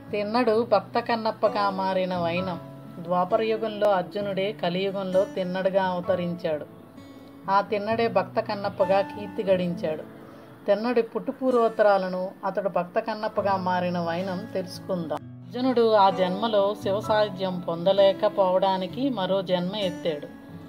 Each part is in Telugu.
తిన్నడు భక్త కన్నప్పగా మారిన వైనం ద్వాపరయుగంలో అర్జునుడే కలియుగంలో తిన్నడుగా అవతరించాడు ఆ తిన్నడే భక్త కన్నప్పగా కీర్తి గడించాడు తిన్నడి పుట్టుపూర్వోత్తరాలను అతడు భక్త కన్నప్పగా మారిన వైనం తెలుసుకుందాం అర్జునుడు ఆ జన్మలో శివ సాహిత్యం పొందలేకపోవడానికి మరో జన్మ ఎత్తాడు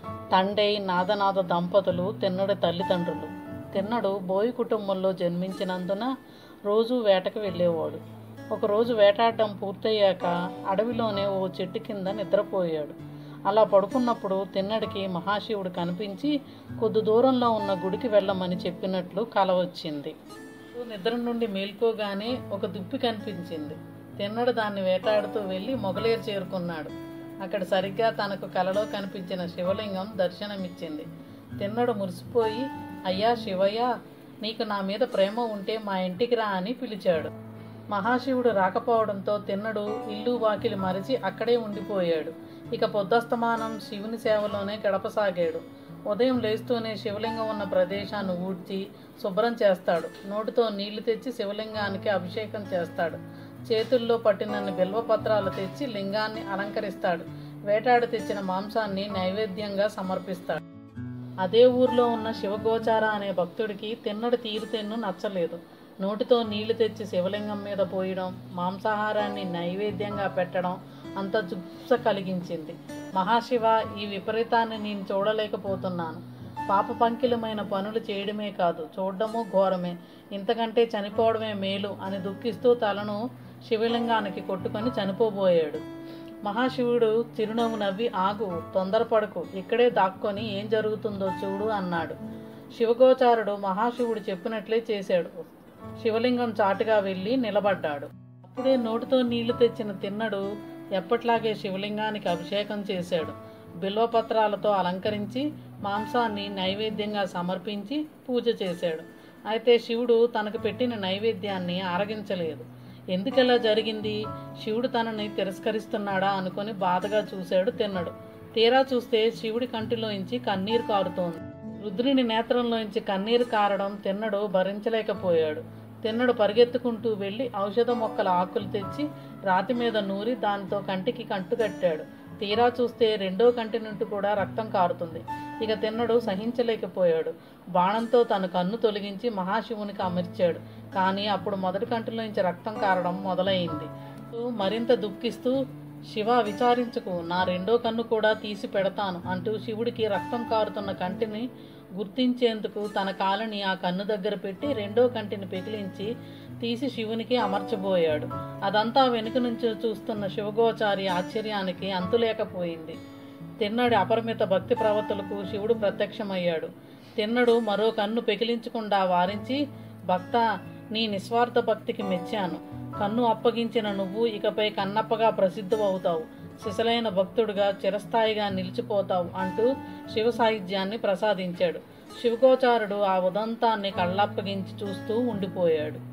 తండై నాదనాథ దంపతులు తిన్నడి తల్లిదండ్రులు తిన్నడు బోయి కుటుంబంలో జన్మించినందున రోజు వేటకు వెళ్ళేవాడు ఒకరోజు వేటాడడం పూర్తయ్యాక అడవిలోనే ఓ చెట్టు కింద నిద్రపోయాడు అలా పడుకున్నప్పుడు తిన్నడికి మహాశివుడు కనిపించి కొద్ది దూరంలో ఉన్న గుడికి వెళ్ళమని చెప్పినట్లు కల వచ్చింది నిద్ర నుండి మేల్కోగానే ఒక దుప్పి కనిపించింది తిన్నడు దాన్ని వేటాడుతూ వెళ్ళి మొగలేరు చేరుకున్నాడు అక్కడ సరిగ్గా తనకు కలలో కనిపించిన శివలింగం దర్శనమిచ్చింది తిన్నడు మురిసిపోయి అయ్యా శివయ్య నీకు నా మీద ప్రేమ ఉంటే మా ఇంటికి రా అని పిలిచాడు మహాశివుడు రాకపోవడంతో తిన్నడు ఇల్లు వాకిలి మరిచి అక్కడే ఉండిపోయాడు ఇక పొద్దస్తమానం శివుని సేవలోనే గడపసాగాడు ఉదయం లేస్తూనే శివలింగం ఉన్న ప్రదేశాన్ని ఊడ్చి శుభ్రం చేస్తాడు నోటితో నీళ్లు తెచ్చి శివలింగానికి అభిషేకం చేస్తాడు చేతుల్లో పట్టినన్ని బిల్వపత్రాలు తెచ్చి లింగాన్ని అలంకరిస్తాడు వేటాడి తెచ్చిన మాంసాన్ని నైవేద్యంగా సమర్పిస్తాడు అదే ఊర్లో ఉన్న శివగోచార అనే భక్తుడికి తిన్నడి తీరుతెన్ను నచ్చలేదు నోటితో నీళ్లు తెచ్చి శివలింగం మీద పోయడం మాంసాహారాన్ని నైవేద్యంగా పెట్టడం అంత జుప్స కలిగించింది మహాశివ ఈ విపరీతాన్ని నేను చూడలేకపోతున్నాను పాప పంకిలమైన పనులు చేయడమే కాదు చూడడము ఘోరమే ఇంతకంటే చనిపోవడమే మేలు అని దుఃఖిస్తూ తలను శివలింగానికి కొట్టుకొని చనిపోబోయాడు మహాశివుడు చిరునవ్వు నవ్వి ఆగు తొందరపడకు ఇక్కడే దాక్కొని ఏం జరుగుతుందో చూడు అన్నాడు శివగోచారుడు మహాశివుడు చెప్పినట్లే చేశాడు శివలింగం చాటుగా వెళ్ళి నిలబడ్డాడు అప్పుడే నోటితో నీళ్లు తెచ్చిన తిన్నడు ఎప్పట్లాగే శివలింగానికి అభిషేకం చేశాడు బిల్వపత్రాలతో అలంకరించి మాంసాన్ని నైవేద్యంగా సమర్పించి పూజ చేశాడు అయితే శివుడు తనకు పెట్టిన నైవేద్యాన్ని ఆరగించలేదు ఎందుకలా జరిగింది శివుడు తనని తిరస్కరిస్తున్నాడా అనుకొని బాధగా చూశాడు తిన్నడు తీరా చూస్తే శివుడి కంటిలోంచి కన్నీరు కారుతోంది రుద్రుని నేత్రంలోంచి కన్నీరు కారడం తిన్నడు భరించలేకపోయాడు తిన్నడు పరిగెత్తుకుంటూ వెళ్ళి ఔషధ మొక్కల ఆకులు తెచ్చి రాతి మీద నూరి దానితో కంటికి కంటు కట్టాడు తీరా చూస్తే రెండో కంటి నుండి కూడా రక్తం కారుతుంది ఇక తిన్నడు సహించలేకపోయాడు బాణంతో తన కన్ను తొలగించి మహాశివునికి అమర్చాడు కానీ అప్పుడు మొదటి కంటిలోంచి రక్తం కారడం మొదలైంది మరింత దుఃఖిస్తూ శివ విచారించుకు నా రెండో కన్ను కూడా తీసి పెడతాను అంటూ శివుడికి రక్తం కారుతున్న కంటిని గుర్తించేందుకు తన కాలని ఆ కన్ను దగ్గర పెట్టి రెండో కంటిని పెకిలించి తీసి శివునికి అమర్చబోయాడు అదంతా వెనుక నుంచి చూస్తున్న శివగోచారి ఆశ్చర్యానికి అంతులేకపోయింది తిన్నడి అపరిమిత భక్తి ప్రవర్తలకు శివుడు ప్రత్యక్షమయ్యాడు తిన్నడు మరో కన్ను పెకిలించకుండా వారించి భక్త నీ నిస్వార్థ భక్తికి మెచ్చాను కన్ను అప్పగించిన నువ్వు ఇకపై కన్నప్పగా ప్రసిద్ధి అవుతావు శిశలైన భక్తుడుగా చిరస్థాయిగా నిలిచిపోతావు అంటూ శివ సాహిత్యాన్ని ప్రసాదించాడు శివగోచారుడు ఆ ఉదంతాన్ని కళ్ళప్పగించి చూస్తూ ఉండిపోయాడు